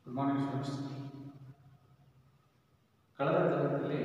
good morning students ಕಳೆದ ತರಗತಿಯಲ್ಲಿ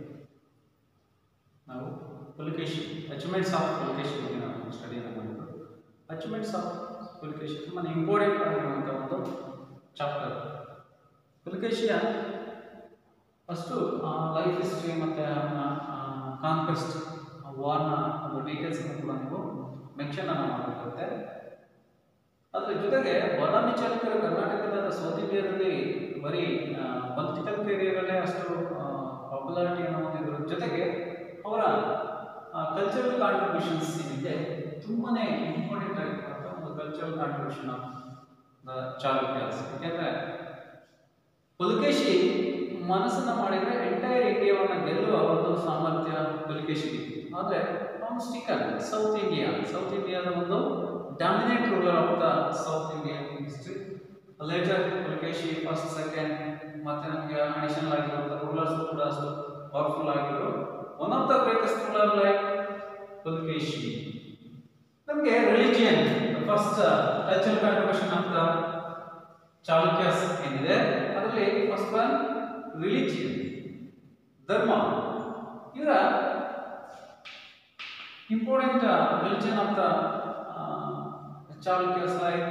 ನಾವು ಪುಲಿಕೇಶಿ ಅಚೀವ್ಮೆಂಟ್ಸ್ ಆಫ್ ಪುಲಿಕೇಶಿ ಬಗ್ಗೆ ನಾವು ಸ್ಟಡಿಯನ್ನು ಮಾಡಿದ್ದು ಅಚೀವ್ಮೆಂಟ್ಸ್ ಆಫ್ ಪುಲಿಕೇಶಿ ತುಂಬಾ ಇಂಪಾರ್ಟೆಂಟ್ ಆಗಿರುವಂಥ ಒಂದು ಚಾಪ್ಟರ್ ಪುಲಿಕೇಶಿಯ ಫಸ್ಟು ಲೈಫ್ ಹಿಸ್ಟ್ರಿ ಮತ್ತು ಅವನ ಕಾನ್ಕ್ವೆಸ್ಟ್ ವಾರ್ನ ಒಂದು ಡೀಟೇಲ್ಸನ್ನು ಕೂಡ ನೀವು ಮೆನ್ಷನನ್ನು ಮಾಡಬೇಕಾಗುತ್ತೆ ಅದರ ಜೊತೆಗೆ ಬಾದಾಮಿ ಚಾಲುಕ್ಯರು ಕರ್ನಾಟಕದ ಸೌತ್ ಇಂಡಿಯಾದಲ್ಲಿ ಬರೀ ಪೊಲಿಟಿಕಲ್ ಕೇರಿಯರಲ್ಲೇ ಅಷ್ಟು ಪಾಪ್ಯುಲಾರಿಟಿಯನ್ನು ಹೊಂದಿದ್ರ ಜೊತೆಗೆ ಅವರ ಕಲ್ಚರಲ್ ಕಾಂಟ್ರಿಬ್ಯೂಷನ್ಸ್ ಏನಿದೆ ತುಂಬಾ ಇಂಪಾರ್ಟೆಂಟ್ ಆಗಿರುವಂಥ ಒಂದು cultural contribution of the Chalukyas ಯಾಕೆಂದರೆ ಪುಲಕೇಶಿ ಮನಸ್ಸನ್ನ ಮಾಡಿದರೆ ಎಂಟೈರ್ ಇಂಡಿಯಾವನ್ನು ಗೆಲ್ಲುವ ಒಂದು ಸಾಮರ್ಥ್ಯ ಪುಲಕೇಶಿಗೆ ಆದರೆ ಅವನು ಸ್ಟಿಕರ್ ಸೌತ್ ಇಂಡಿಯಾ ಸೌತ್ ಇಂಡಿಯಾದ ಒಂದು dominate ruler of the south Indian history later Pulakeshi first second ಮತ್ತೆ ನಮಗೆ ಅಡಿಷನಲ್ ಆಗಿರುವಂಥ ರೂಲರ್ಸ್ ಕೂಡ ಅಷ್ಟು ಪವರ್ಫುಲ್ ಆಗಿದ್ರು one of the greatest ruler like Pulakeshi ನಮಗೆ religion first cultural contribution of the Chalukyas ಏನಿದೆ ಅದರಲ್ಲಿ ಫಸ್ಟ್ ಒನ್ ರಿಲಿಜಿಯನ್ ಧರ್ಮ ಇವರ important religion of the Chalukyas like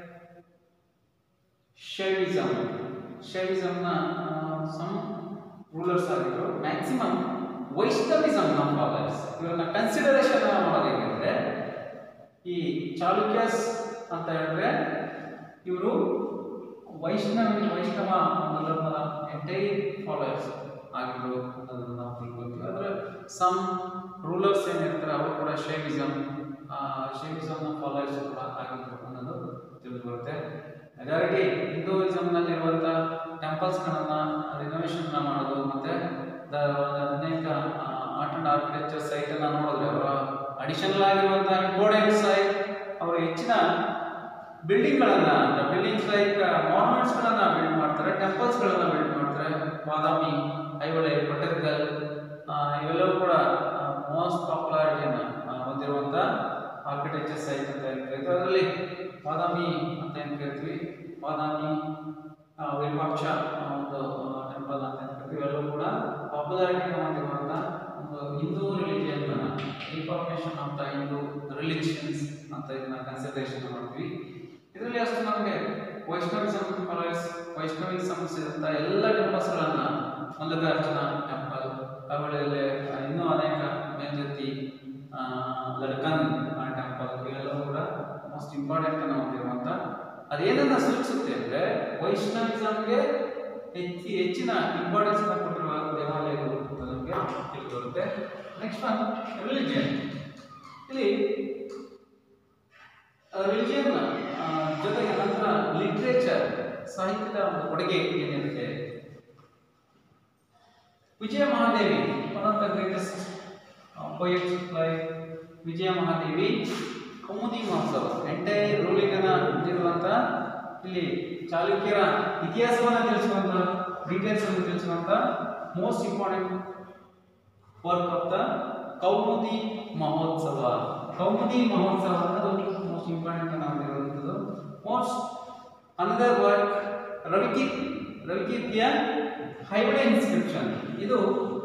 Shaivism ಶೈವಿಸಮ್ನ ಸಮ್ ರೂಲರ್ಸ್ ಆಗಿದ್ರು ಮ್ಯಾಕ್ಸಿಮಮ್ ವೈಷ್ಣವಿಸಮ್ನ ಫಾಲೋಯರ್ಸ್ ಇವರನ್ನ ಕನ್ಸಿಡರೇಷನ್ ಮಾಡೋದು ಹೇಗೆಂದ್ರೆ ಈ ಚಾಲುಕ್ಯಾಸ್ ಅಂತ ಹೇಳಿದ್ರೆ ಇವರು ವೈಷ್ಣವ ವೈಷ್ಣವ ಧರ್ಮದ ಎಂಟೈರ್ ಫಾಲೋಯರ್ಸ್ ಆಗಿದ್ರು ಅನ್ನೋದನ್ನ ನಾವು ತಿಳ್ಕೊತೀವಿ ಆದರೆ ಸಮ್ ರೂಲರ್ಸ್ ಏನಿರ್ತಾರೆ ಅವರು ಕೂಡ ಶೈವಿಸಮ್ ಶೈವಿಸಮ್ನ ಫಾಲೋಯರ್ಸ್ ಕೂಡ ಆಗಿದ್ರು ಅನ್ನೋದು ತಿಳಿದು ಬರುತ್ತೆ ಮೆಜಾರಿಟಿ ಹಿಂದೂಯಿಸಮ್ನಲ್ಲಿರುವಂಥ ಟೆಂಪಲ್ಸ್ಗಳನ್ನು ರಿನೋವೇಷನ್ ಮಾಡೋದು ಮತ್ತು ದ ಅನೇಕ ಆರ್ಟ್ ಆ್ಯಂಡ್ ಆರ್ಕಿಟೆಕ್ಚರ್ ಸೈಟನ್ನು ನೋಡಿದ್ರೆ ಅವರ ಅಡಿಷನಲ್ ಆಗಿರುವಂಥ ಇಂಪಾರ್ಟೆಂಟ್ ಸೈಟ್ ಅವರು ಹೆಚ್ಚಿನ ಬಿಲ್ಡಿಂಗ್ಗಳನ್ನು ಬಿಲ್ಡಿಂಗ್ಸ್ ಲೈಕ್ ಮಾನ್ಯುಮೆಂಟ್ಸ್ಗಳನ್ನು ಬಿಲ್ಡ್ ಮಾಡ್ತಾರೆ ಟೆಂಪಲ್ಸ್ಗಳನ್ನು ಬಿಲ್ಡ್ ಮಾಡ್ತಾರೆ ಬಾದಾಮಿ ಐಹೊಳೆ ಪಟ್ಟದಕಲ್ ಇವೆಲ್ಲವೂ ಕೂಡ ಮೋಸ್ಟ್ ಪಾಪ್ಯುಲಾರಿಟಿಯನ್ನು ಹೊಂದಿರುವಂಥ ಆರ್ಕಿಟೆಕ್ಚರ್ ಸೈಟ್ ಅಂತ ಕರಿತೀವಿ ಅದರಲ್ಲಿ ಬಾದಾಮಿ ಅಂತ ಏನು ಕರಿತೀವಿ ಬಾದಾಮಿ ವಿರೂಪಾಕ್ಷ ಒಂದು ಟೆಂಪಲ್ ಅಂತ ಏನು ಕರಿತೀವಿ ಇವೆಲ್ಲವೂ ಕೂಡ ಪಾಪ್ಯುಲಾರಿಟಿಯನ್ನು ಹೊಂದಿರುವಂಥ ಒಂದು Hindu religion information of the Hindu religions ಅಂತ ಇದನ್ನ ಕನ್ಸಿಡರೇಷನ್ ಮಾಡ್ತೀವಿ ಇದರಲ್ಲಿ ಅಷ್ಟು ನಮಗೆ ವೈಷ್ಣವಿಸಮ್ ಫಾಲೋಯರ್ಸ್ ವೈಷ್ಣವಿಸಮ್ಸ್ ಇರುವಂಥ ಎಲ್ಲ ಟೆಂಪಲ್ಸ್ಗಳನ್ನು ಮಲ್ಲಿಕಾರ್ಜುನ ಟೆಂಪಲ್ ಕವಳೆಯಲ್ಲಿ ಇನ್ನೂ ಅನೇಕ ಮೇಲ್ಜತಿ ಲಡ್ಕನ್ ಟೆಂಪಲ್ ಇವೆಲ್ಲವೂ ಕೂಡ ಮೋಸ್ಟ್ ಇಂಪಾರ್ಟೆಂಟ್ ಅನ್ನು ಹೊಂದಿರುವಂಥ ಅದೇನನ್ನ ಸೂಚಿಸುತ್ತೆ ಅಂದರೆ ವೈಷ್ಣವಿಸಮ್ಗೆ ಹೆಚ್ಚಿ ಹೆಚ್ಚಿನ ಇಂಪಾರ್ಟೆನ್ಸ್ ಕೊಟ್ಟಿರುವ ದೇವಾಲಯಗಳು ಅಂತ ನಮಗೆ ತಿಳಿದುಬರುತ್ತೆ ನೆಕ್ಸ್ಟ್ ಒನ್ ರಿಲಿಜಿಯನ್ ಇಲ್ಲಿ ರಿಲಿಜಿಯನ್ ಜೊತೆಗೆ ನಂತರ ಲಿಟ್ರೇಚರ್ ಸಾಹಿತ್ಯದ ಒಂದು ಕೊಡುಗೆ ಏನಿರುತ್ತೆ Vijaya Mahadevi one of the greatest poets like Vijaya Mahadevi Kaumudi Mahotsava entire ruling ಅನ್ನ ಹೊಂದಿರುವಂತ ಇಲ್ಲಿ ಚಾಲುಕ್ಯರ ಇತಿಹಾಸವನ್ನ ತಿಳಿಸುವಂತ ಡೀಟೇಲ್ಸ್ ಅನ್ನು ತಿಳಿಸುವಂತ most important work of the Kaumudi Mahotsava Kaumudi Mahotsava ಅನ್ನೋದು ಮೋಸ್ಟ್ ಇಂಪಾರ್ಟೆಂಟ್ ಅನ್ನ ಹೊಂದಿರುವಂಥದ್ದು ಮೋಸ್ಟ್ ಅನದರ್ ವರ್ಕ್ ರವಿಕೀರ್ತಿ ರವಿಕೀರ್ತಿಯ ಹೈವಡೆ ಇನ್ಸ್ಕ್ರಿಪ್ಷನ್ ಇದು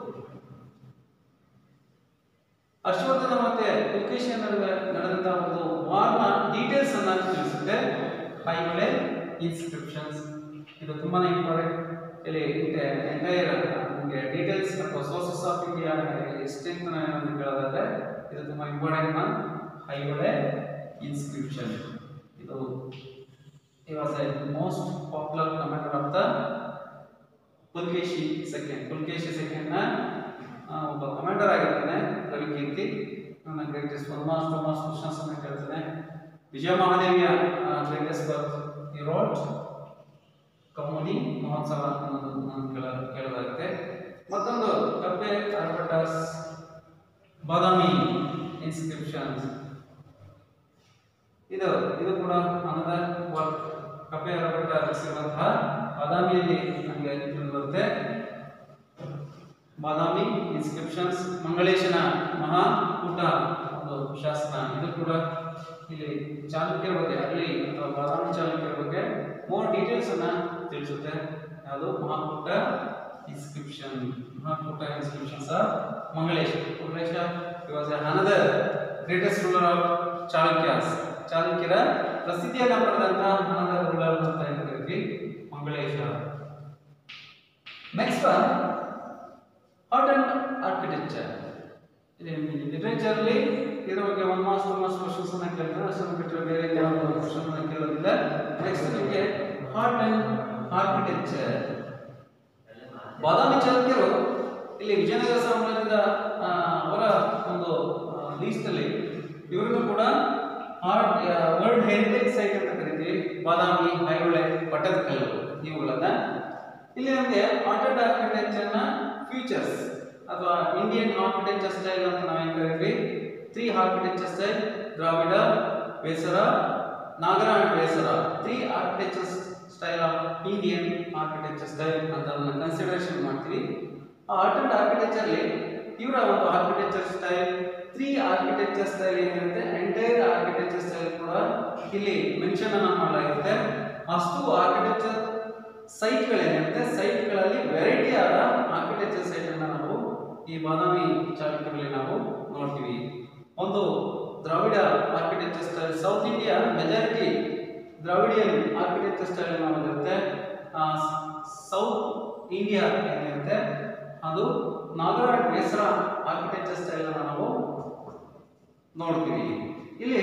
ಹರ್ಷವರ್ಧನ ಮತ್ತೆ ಪುಲ್ಕೇಶಿಯ ನಡುವೆ ನಡೆದಂತಹ ಒಂದು ವಾರ್ನ ಡೀಟೇಲ್ಸ್ ಅನ್ನ ತಿಳಿಸುತ್ತೆ ಹೈವಳೆ ಇನ್ಸ್ಕ್ರಿಪ್ಷನ್ಸ್ ಇದು ತುಂಬಾನೇ ಇಂಪಾರ್ಟೆಂಟ್ ಇಲ್ಲಿ ಎಂಟೈರ್ ನಮಗೆ ಡೀಟೇಲ್ಸ್ ಅಥವಾ ಸೋರ್ಸಸ್ ಆಫ್ ಇಂಡಿಯಾ ಸ್ಟ್ರೆಂತ್ ಏನಾದ್ರು ಕೇಳೋದಾದ್ರೆ ಇದು ತುಂಬಾ ಇಂಪಾರ್ಟೆಂಟ್ ಮ್ಯಾಮ್ ಹೈವಳೆ ಇನ್ಸ್ಕ್ರಿಪ್ಷನ್ ಇದು he was a most popular commander of the Pulakeshi second Pulakeshi ಸೆಕೆಂಡ್ನ ಒಬ್ಬ ಕಮಾಂಡರ್ ಆಗಿರ್ತಾನೆ ರವಿಕೀರ್ತಿ ನನ್ನ greatest one most most questions ಅನ್ನು ಕೇಳ್ತಾನೆ ವಿಜಯ ಮಹಾದೇವಿಯ ಗ್ರೇಟೆಸ್ಟ್ ವರ್ಕ್ ಈ ರೋಡ್ ಕೌಮುದಿ ಮಹೋತ್ಸವ ಅನ್ನೋದು ನಾನು ಕೇಳ ಕೇಳಲಾಗುತ್ತೆ ಮತ್ತೊಂದು ಕಬ್ಬೆ ಆರ್ಬಟಸ್ ಬಾದಾಮಿ ಇನ್ಸ್ಕ್ರಿಪ್ಷನ್ಸ್ ಇದು ಇದು ಕೂಡ ಅನದರ್ ವರ್ಕ್ ಕಪ್ಪೆ ಅರಬಟ್ಟ ರಚಿಸಿರುವಂತಹ ಬಾದಾಮಿಯಲ್ಲಿ ನಮಗೆ ತಿಳಿದು ಬರುತ್ತೆ ಬಾದಾಮಿ ಇನ್ಸ್ಕ್ರಿಪ್ಷನ್ಸ್ ಮಂಗಳೇಶನ ಮಹಾಕೂಟ ಒಂದು ಶಾಸನ ಇದು ಕೂಡ ಇಲ್ಲಿ ಚಾಲುಕ್ಯರ ಬಗ್ಗೆ ಅಲ್ಲಿ ಅಥವಾ ಬಾದಾಮಿ ಚಾಲುಕ್ಯರ ಬಗ್ಗೆ ಮೋರ್ ಡೀಟೇಲ್ಸ್ ಅನ್ನ ತಿಳಿಸುತ್ತೆ ಯಾವುದು Mahakuta inscription Mahakuta inscriptions of Mangalesh Mangalesha was another greatest ruler of Chalukyas ಚಾಲುಕ್ಯರ ಪ್ರಸಿದ್ಧಿಯನ್ನ ಪಡೆದಂತಹ ಅನದರ್ ರೂಲರ್ ಅಂತ ಏನ್ ಕರಿತೀವಿ Mangalesha next one art and architecture literature ಅಲ್ಲಿ ಇದ್ರ ಬಗ್ಗೆ one marks two marks questions ಅನ್ನ ಕೇಳ್ತಾರೆ ಅಷ್ಟನ್ನು ಬಿಟ್ಟರೆ ಬೇರೆ ಕೆಲವು ಕ್ವಶನ್ ಅನ್ನ ಕೇಳೋದಿಲ್ಲ ನೆಕ್ಸ್ಟ್ ನಿಮಗೆ ಆರ್ಟ್ ಅಂಡ್ ಆರ್ಕಿಟೆಕ್ಚರ್ ಬಾದಾಮಿ ಚಾಲುಕ್ಯರು ಇಲ್ಲಿ ವಿಜಯನಗರ ಸಾಮ್ರಾಜ್ಯದ ಆ, ಅವರ ಒಂದು ಲೀಸ್ಟ್ ಅಲ್ಲಿ ಇವರಿಗೂ ಕೂಡ ಆರ್ಟ್ ವರ್ಲ್ಡ್ ಹೆರಿಟೇಜ್ ಸೈಟ್ ಅಂತ ಕರಿತೀವಿ ಬಾದಾಮಿ ಐಹೊಳೆ ಪಟ್ಟದಕಲ್ಲು ಇವುಗಳನ್ನ ಇಲ್ಲಿ ನಮಗೆ ಆರ್ಟ್ ಅಂಡ್ ಆರ್ಕಿಟೆಕ್ಚರ್ ನ ಫ್ಯೂಚರ್ಸ್ ಅಥವಾ ಇಂಡಿಯನ್ ಆರ್ಕಿಟೆಕ್ಚರ್ ಸ್ಟೈಲ್ ಅಂತ ನಾವೇನ್ ಕರಿತೀವಿ three architecture style Dravida Vesara Nagara and Vesara three architecture style of Indian architecture style ಅಂತ ಅದನ್ನ ಕನ್ಸಿಡರೇಷನ್ ಮಾಡ್ತೀವಿ ಆ ಆರ್ಟ್ ಅಂಡ್ ಆರ್ಕಿಟೆಕ್ಚರ್ ಅಲ್ಲಿ ಇವರ ಒಂದು architecture style three architecture style ಏನಿರುತ್ತೆ ಎಂಟೈರ್ ಆರ್ಕಿಟೆಕ್ಚರ್ ಸ್ಟೈಲ್ ಕೂಡ ಇಲ್ಲಿ ಮೆನ್ಷನ್ ಅನ್ನ ಮಾಡಲಾಗಿರುತ್ತೆ ಅಷ್ಟು ಆರ್ಕಿಟೆಕ್ಚರ್ ಸೈಟ್ಗಳೇನಿರುತ್ತೆ ಸೈಟ್ಗಳಲ್ಲಿ ವೆರೈಟಿ ಆದ ಆರ್ಕಿಟೆಕ್ಚರ್ ಸೈಟ್ ಅನ್ನ ನಾವು ಈ ಬಾದಾಮಿ ಚಾಲುಕ್ಯರಲ್ಲಿ ನಾವು ನೋಡ್ತೀವಿ ಒಂದು Dravida architecture style south India majority Dravidian architecture style ನಾವಿರುತ್ತೆ ಸೌತ್ ಇಂಡಿಯಾ ಏನಿರುತ್ತೆ ಅದು ನಾಗರ ಬೇಸರ ಆರ್ಕಿಟೆಕ್ಚರ್ ಸ್ಟೈಲ್ ಅನ್ನ ನಾವು ನೋಡ್ತೀವಿ ಇಲ್ಲಿ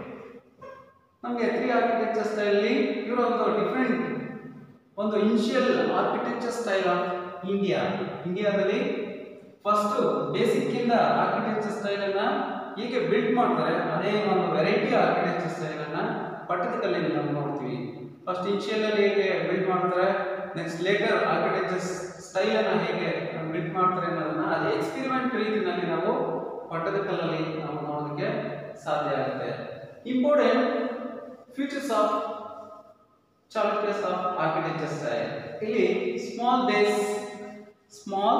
ನಮಗೆ ತ್ರೀ ಆರ್ಕಿಟೆಕ್ಚರ್ ಸ್ಟೈಲ್ ಇವರ ಒಂದು ಡಿಫ್ರೆಂಟ್ ಒಂದು initial architecture style of India ಇಂಡಿಯಾದಲ್ಲಿ ಫಸ್ಟ್ ಬೇಸಿಕ್ ಇಂದ ಆರ್ಕಿಟೆಕ್ಚರ್ ಸ್ಟೈಲ್ ಅನ್ನ ಹೇಗೆ ಬಿಲ್ಡ್ ಮಾಡ್ತಾರೆ ಅದೇ ಒಂದು ವೆರೈಟಿ ಆರ್ಕಿಟೆಕ್ಚರ್ ಸ್ಟೈಲ್ ಅನ್ನ ಪಟ್ಟದಕಲ್ಲಿಂದ ನಾವು ನೋಡ್ತೀವಿ ಫಸ್ಟ್ ಇನಿಷಿಯಲ್ ಅಲ್ಲಿ ಹೇಗೆ ಬಿಲ್ಡ್ ಮಾಡ್ತಾರೆ ನೆಕ್ಸ್ಟ್ ಲೇಟರ್ ಆರ್ಕಿಟೆಕ್ಚರ್ ಸ್ಟೈಲ್ ಅನ್ನ ಹೇಗೆ ಬಿಲ್ಡ್ ಮಾಡ್ತಾರೆ ಅನ್ನೋದನ್ನ ಅದೇ ಎಕ್ಸ್ಪೆರಿಮೆಂಟ್ ರೀತಿಯಲ್ಲಿ ನಾವು ಪಟ್ಟದಕಲ್ಲಲ್ಲಿ ನಾವು ನೋಡೋದಕ್ಕೆ ಸಾಧ್ಯ ಆಗುತ್ತೆ important features of Chalukyas of architecture style ಇಲ್ಲಿ small base small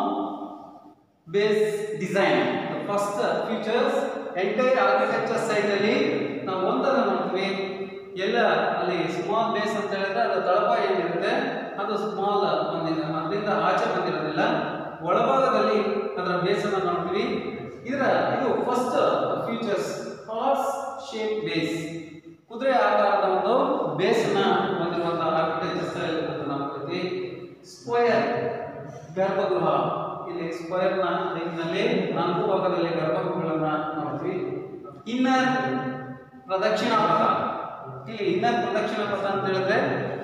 base design first features entire architecture side ಅಲ್ಲಿ ನಾವು ಒಂದನ್ನು ನೋಡ್ತೀವಿ ಎಲ್ಲ ಅಲ್ಲಿ ಸ್ಮಾಲ್ ಬೇಸ್ ಅಂತ ಹೇಳಿದ್ರೆ ಅದು ತಳಪ ಏನಿರುತ್ತೆ ಅದು ಸ್ಮಾಲ್ ಬಂದಿದೆ ಅದರಿಂದ ಆಚೆ ಬಂದಿರೋದಿಲ್ಲ ಒಳಭಾಗದಲ್ಲಿ ಅದರ ಬೇಸ್ ಅನ್ನು ನೋಡ್ತೀವಿ ಇದರ ಇದು first features horse shape base ಕುದುರೆ ಆಕಾರದ ಒಂದು ಬೇಸ್ ಅನ್ನ ಹೊಂದಿರುವಂತಹ ಆರ್ಕಿಟೆಕ್ಚರ್ ಸ್ಟೈಲ್ ಅಂತ ನಾವು ಕರಿತೀವಿ ಸ್ಕ್ವಯರ್ ಗರ್ಭಗೃಹ ಇಲ್ಲಿ ಸ್ಕ್ವಯರ್ ನ ರೀತಿಯಲ್ಲಿ ನಾಲ್ಕು ಭಾಗದಲ್ಲಿ ಗರ್ಭಗೃಹಗಳನ್ನ ನೋಡ್ತೀವಿ ಇನ್ನರ್ ಪ್ರದಕ್ಷಿಣಾ ಪಥ ಇಲ್ಲಿ ಇನ್ನರ್ ಪ್ರದಕ್ಷಿಣಾ ಪಥ ಅಂತ ಹೇಳಿದ್ರೆ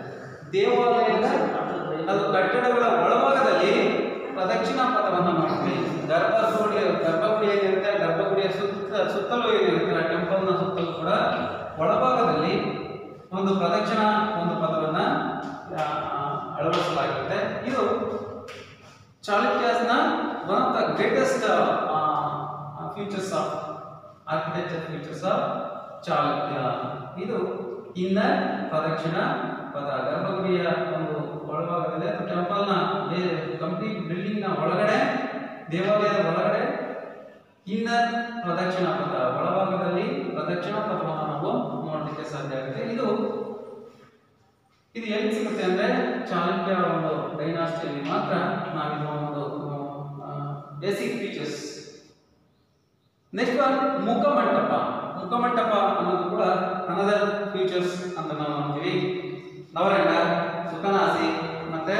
ದೇವಾಲಯದ ಅದು ಕಟ್ಟಡಗಳ ಒಳಭಾಗದಲ್ಲಿ ಪ್ರದಕ್ಷಿಣಾ ಪಥವನ್ನು ನೋಡ್ತೀವಿ ಗರ್ಭಗುಡಿ ಗರ್ಭಗುಡಿ ಏನಿರುತ್ತೆ ಗರ್ಭಗುಡಿಯ ಸುತ್ತ ಸುತ್ತಲೂ ಏನಿರುತ್ತೆ ಆ ಟೆಂಪಲ್ನ ಸುತ್ತಲೂ ಕೂಡ ಒಳಭಾಗದಲ್ಲಿ ಒಂದು ಪ್ರದಕ್ಷಿಣಾ ಒಂದು ಪದವನ್ನ ಆ, ಆ, ಅಳವಡಿಸಲಾಗಿರುತ್ತೆ ಇದು ಚಾಲುಕ್ಯಾಸ್ನ one of the greatest futures of architecture futures of Chalukya ಇದು ಇನ್ನ ಪ್ರದಕ್ಷಿಣ ಪದ ಗರ್ಭಗುಡಿಯ ಒಂದು ಒಳಭಾಗದಲ್ಲಿ ಅಥವಾ ಟೆಂಪಲ್ನ ಕಂಪ್ಲೀಟ್ ಬಿಲ್ಡಿಂಗ್ ನ ಒಳಗಡೆ ದೇವಾಲಯದ ಒಳಗಡೆ ಇನ್ನ ಪ್ರದಕ್ಷಿಣಾ ಪಥ ಒಳಭಾಗದಲ್ಲಿ ಪ್ರದಕ್ಷಿಣಾ ಪಥವನ್ನು ನಾವು ನೋಡಲಿಕ್ಕೆ ಸಾಧ್ಯ ಆಗುತ್ತೆ ಇದು ಇದು ಎಲ್ಲಿ ಸಿಗುತ್ತೆ ಅಂದ್ರೆ ಚಾಲುಕ್ಯ ಒಂದು ಡೈನಾಸ್ಟಿಯಲ್ಲಿ ಮಾತ್ರ ನಾವಿದು ಒಂದು ಬೇಸಿಕ್ ಫೀಚರ್ಸ್ ನೆಕ್ಸ್ಟ್ ಒನ್ ಮುಖಮಂಟಪ ಮುಖಮಂಟಪ ಅನ್ನೋದು ಕೂಡ ಅನದರ್ ಫೀಚರ್ಸ್ ಅಂತ ನಾವು ನೋಡ್ತೀವಿ ನವರಂಗ ಸುಖನಾಸಿ ಮತ್ತೆ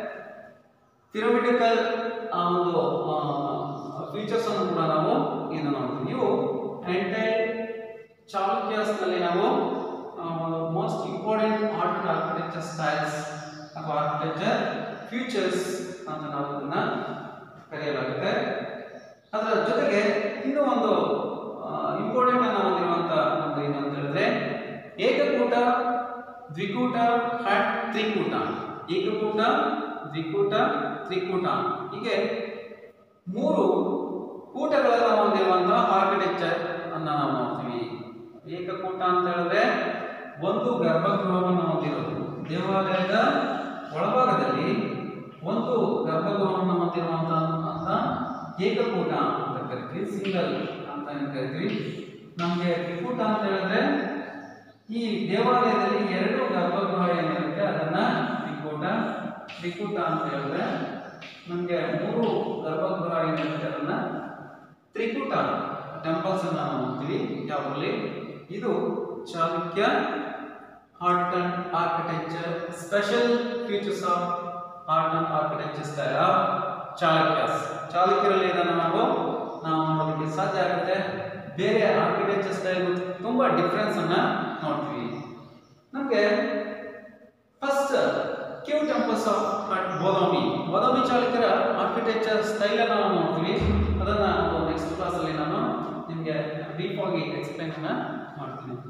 ಪಿರಮಿಡಿಕಲ್ ಆ ಒಂದು ಫೀಚರ್ಸ್ ಅನ್ನು ಕೂಡ ನಾವು ಇದು ನೋಡ್ತೀವಿ ಇವು ಎಂಟೈರ್ ಚಾಲುಕ್ಯಾಸ್ ನಲ್ಲಿ ನಾವು most important art and architecture styles ಅಥವಾ ಆರ್ಕಿಟೆಕ್ಚರ್ ಫ್ಯೂಚರ್ಸ್ ಅಂತ ನಾವು ಅದನ್ನ ಕರೆಯಲಾಗುತ್ತೆ ಅದರ ಜೊತೆಗೆ ಇನ್ನೂ ಒಂದು ಇಂಪಾರ್ಟೆಂಟ್ ಅನ್ನ ಹೊಂದಿರುವಂತ ಒಂದು ಏನು ಅಂತ ಹೇಳಿದ್ರೆ ಏಕಕೂಟ ದ್ವಿಕೂಟ ಹ್ಯಾಟ್ ತ್ರಿಕೂಟ ಏಕಕೂಟ ದ್ವಿಕೂಟ ತ್ರಿಕೂಟ ಹೀಗೆ ಮೂರು ಕೂಟಗಳನ್ನು ಹೊಂದಿರುವಂತಹ ಆರ್ಕಿಟೆಕ್ಚರ್ ಅನ್ನ ನಾವು ನೋಡ್ತೀವಿ ಏಕಕೂಟ ಅಂತ ಹೇಳಿದ್ರೆ ಒಂದು ಗರ್ಭಗೃಹವನ್ನು ಹೊಂದಿರೋದು ದೇವಾಲಯದ ಒಳಭಾಗದಲ್ಲಿ ಒಂದು ಗರ್ಭಗೃಹವನ್ನು ಹೊಂದಿರುವಂತಹ ಏಕಕೂಟ ಅಂತ ಕರಿತೀವಿ ಸಿಂಗಲ್ ಅಂತ ಏನ್ ಕರಿತೀವಿ ನಮಗೆ ತ್ರಿಕೂಟ ಅಂತ ಹೇಳಿದ್ರೆ ಈ ದೇವಾಲಯದಲ್ಲಿ ಎರಡು ಗರ್ಭಗೃಹ ಏನಿರುತ್ತೆ ಅಂತ ಹೇಳಿದ್ರೆ ನಮಗೆ ಮೂರು ಗರ್ಭಗೃಹ ಏನಿರುತ್ತೆ ಅದನ್ನ ತ್ರಿಕೂಟ ಟೆಂಪಲ್ಸ್ ಅನ್ನ ನಾವು ನೋಡ್ತೀವಿ ಯಾವಲ್ಲಿ ಇದು Chalukya art and architecture special features of art and architecture style of Chalukyas ಚಾಲುಕ್ಯರಲ್ಲಿ ಇದನ್ನು ನಾವು ನಾವು ನೋಡೋದಕ್ಕೆ ಸಾಧ್ಯ ಆಗುತ್ತೆ ಬೇರೆ ಆರ್ಕಿಟೆಕ್ಚರ್ ಸ್ಟೈಲ್ ತುಂಬಾ ಡಿಫ್ರೆನ್ಸ್ ಅನ್ನ ನೋಡ್ತೀವಿ ನಮಗೆ ಫಸ್ಟ್ ಕ್ಯೂ ಟೆಂಪಲ್ಸ್ ಆಫ್ ಬೋಧಾಮಿ ಬೋಧಾಮಿ ಚಾಲುಕ್ಯರ ಆರ್ಕಿಟೆಕ್ಚರ್ ಸ್ಟೈಲ್ ಅನ್ನು ನಾವು ನೋಡ್ತೀವಿ ಅದನ್ನ ನಾವು ನೆಕ್ಸ್ಟ್ ಕ್ಲಾಸಲ್ಲಿ ನಾನು ನಿಮಗೆ ಡೀಪ್ ಆಗಿ ಎಕ್ಸ್ಪ್ಲೈನ್ ಮಾಡ್ತೀನಿ